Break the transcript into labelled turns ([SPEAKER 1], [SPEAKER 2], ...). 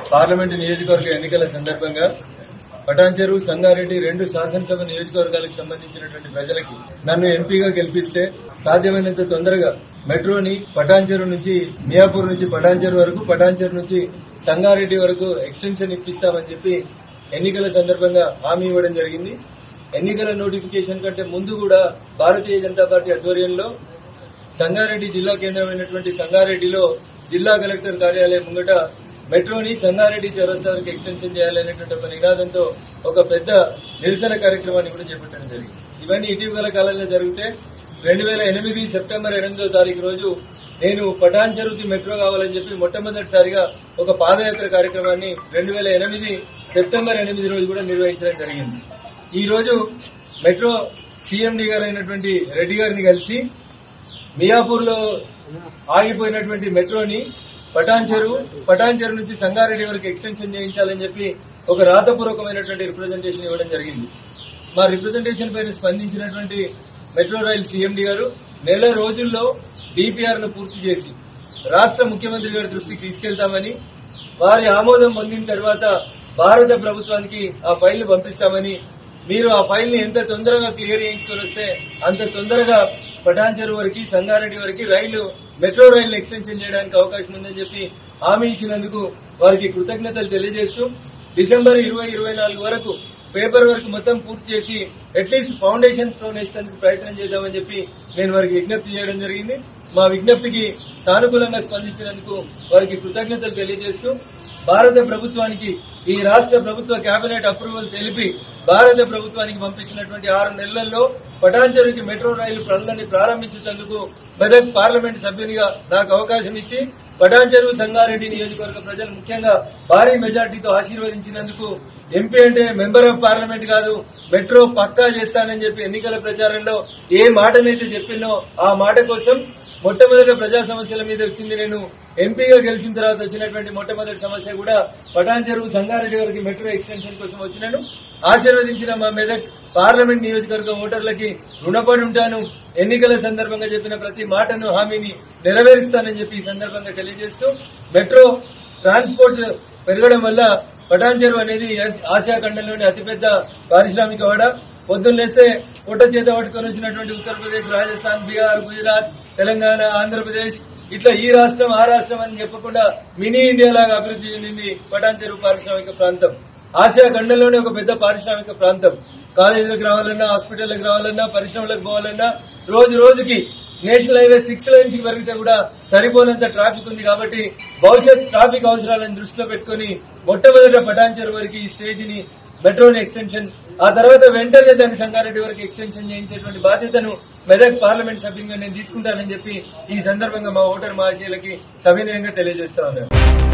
[SPEAKER 1] parliament నియోజకవర్గ ఎన్నికల సందర్భంగా పటాన్చెరు సంగారెడ్డి రెండు శాసనసభ నియోజకవర్గాలకు సంబంధించినటువంటి ప్రజలకి నన్ను ఎంపీగా గెలిపిస్తే సాధ్యమైనంత తొందరగా మెట్రోని పటాన్చెరు నుంచి మియాపూర్ నుంచి పటాన్చెరు వరకు పటాన్చెరు నుంచి సంగారెడ్డి వరకు ఎక్స్టెన్షన్ ఇప్పిస్తామని చెప్పి ఎన్నికల సందర్భంగా హామీ ఇవ్వడం జరిగింది ఎన్నికల నోటిఫికేషన్ కంటే ముందు కూడా భారతీయ జనతా పార్టీ ఆధ్వర్యంలో సంగారెడ్డి జిల్లా కేంద్రమైనటువంటి సంగారెడ్డిలో జిల్లా కలెక్టర్ కార్యాలయం ముంగట మెట్రోని సంగారెడ్డి చౌరస్తా వరకు ఎక్స్టెన్షన్ చేయాలనేటువంటి ఒక నినాదంతో ఒక పెద్ద నిరసన కార్యక్రమాన్ని కూడా చేపట్టడం జరిగింది ఇవన్నీ ఇటీవల కాలంలో జరిగితే రెండు వేల ఎనిమిది సెప్టెంబర్ ఎనిమిదో తారీఖు రోజు నేను పటాన్ చెరువుకి మెట్రో కావాలని చెప్పి మొట్టమొదటిసారిగా ఒక పాదయాత్ర కార్యక్రమాన్ని రెండు వేల ఎనిమిది సెప్టెంబర్ ఎనిమిది రోజు కూడా నిర్వహించడం జరిగింది ఈ రోజు మెట్రో సీఎండీ గారు అయినటువంటి రెడ్డి గారిని కలిసి మియాపూర్ లో ఆగిపోయినటువంటి మెట్రోని పటాన్చెరు పటాన్చెరు నుంచి సంగారెడ్డి వరకు ఎక్స్టెన్షన్ చేయించాలని చెప్పి ఒక రాతపూర్వకమైనటువంటి రిప్రజెంటేషన్ ఇవ్వడం జరిగింది మా రిప్రజెంటేషన్ పైన స్పందించినటువంటి మెట్రో రైల్ సీఎండీ గారు నెల రోజుల్లో డిపిఆర్ ను పూర్తి చేసి రాష్ట్ర ముఖ్యమంత్రి గారి దృష్టికి తీసుకెళ్తామని వారి ఆమోదం పొందిన తర్వాత భారత ప్రభుత్వానికి ఆ ఫైల్ పంపిస్తామని మీరు ఆ ఫైల్ ని ఎంత తొందరగా క్లియర్ చేయించుకొని వస్తే అంత తొందరగా పటాన్చెరు వరకు సంగారెడ్డి వరకు రైలు మెట్రో రైలు ఎక్స్టెన్షన్ చేయడానికి అవకాశం ఉందని చెప్పి హామీ ఇచ్చినందుకు వారికి కృతజ్ఞతలు తెలియజేస్తూ డిసెంబర్ ఇరవై ఇరవై నాలుగు వరకు పేపర్ వర్క్ మొత్తం పూర్తి చేసి అట్లీస్ట్ ఫౌండేషన్ స్టోన్ వేసేందుకు ప్రయత్నం చేద్దామని చెప్పి నేను వారికి విజ్ఞప్తి చేయడం జరిగింది మా విజ్ఞప్తికి సానుకూలంగా స్పందించినందుకు వారికి కృతజ్ఞతలు తెలియజేస్తూ భారత ప్రభుత్వానికి ఈ రాష్ట్ర ప్రభుత్వ కేబినెట్ అప్రూవల్ తెలిపి భారత ప్రభుత్వానికి పంపించినటువంటి ఆరు నెలల్లో పటాన్చెరుకి మెట్రో రైలు పనులని ప్రారంభించేందుకు మెదక్ పార్లమెంట్ సభ్యునిగా నాకు అవకాశం ఇచ్చి పటాన్చెరు సంగారెడ్డి నియోజకవర్గ ప్రజలు ముఖ్యంగా భారీ మెజార్టీతో ఆశీర్వదించినందుకు ఎంపీ అంటే మెంబర్ ఆఫ్ పార్లమెంట్ కాదు మెట్రో పక్కా చేస్తానని చెప్పి ఎన్నికల ప్రచారంలో ఏ మాటనైతే చెప్పినో ఆ మాట కోసం మొట్టమొదటి ప్రజా సమస్యల మీద వచ్చింది నేను ఎంపీగా గెలిచిన తర్వాత వచ్చినటువంటి మొట్టమొదటి సమస్య కూడా పటాన్ చెరువు సంగారెడ్డి వరకు మెట్రో ఎక్స్టెన్షన్ కోసం వచ్చినాను ఆశీర్వదించిన మా మెదక్ పార్లమెంట్ నియోజకవర్గ ఓటర్లకి రుణపడి ఉంటాను ఎన్నికల సందర్భంగా చెప్పిన ప్రతి మాటను హామీని నెరవేరుస్తానని చెప్పి ఈ సందర్భంగా తెలియజేస్తూ మెట్రో ట్రాన్స్పోర్ట్ పెరగడం వల్ల పటాన్ చెరువు అనేది ఆసియా ఖండంలోని అతిపెద్ద పారిశ్రామిక వాడ పొద్దున్న లేస్తే పొట్ట చేత పట్టుకొని వచ్చినటువంటి ఉత్తరప్రదేశ్ రాజస్థాన్ బీహార్ గుజరాత్ తెలంగాణ ఆంధ్రప్రదేశ్ ఇట్లా ఈ రాష్ట్రం ఆ రాష్ట్రం అని చెప్పకుండా మినీ ఇండియా లాగా అభివృద్ధి చెందింది పటాన్ చెరువు పారిశ్రామిక ప్రాంతం ఆసియా ఖండంలోనే ఒక పెద్ద పారిశ్రామిక ప్రాంతం కాలేజీలకు రావాలన్నా హాస్పిటల్లకు రావాలన్నా పరిశ్రమలకు పోవాలన్నా రోజు రోజుకి నేషనల్ హైవే సిక్స్ లైన్స్ కి పెరిగితే కూడా సరిపోనంత ట్రాఫిక్ ఉంది కాబట్టి భవిష్యత్ ట్రాఫిక్ అవసరాలను దృష్టిలో పెట్టుకుని మొట్టమొదట పటాన్చెరు వరకు ఈ స్టేజ్ ని మెట్రోని ఎక్స్టెన్షన్ ఆ తర్వాత వెంటనే దాన్ని సంగారెడ్డి వరకు ఎక్స్టెన్షన్ చేయించేటువంటి బాధ్యతను మెదక్ పార్లమెంట్ సభ్యులుగా నేను తీసుకుంటానని చెప్పి ఈ సందర్భంగా మా ఓటర్ మహాశయులకి సవినయంగా తెలియజేస్తా ఉన్నాను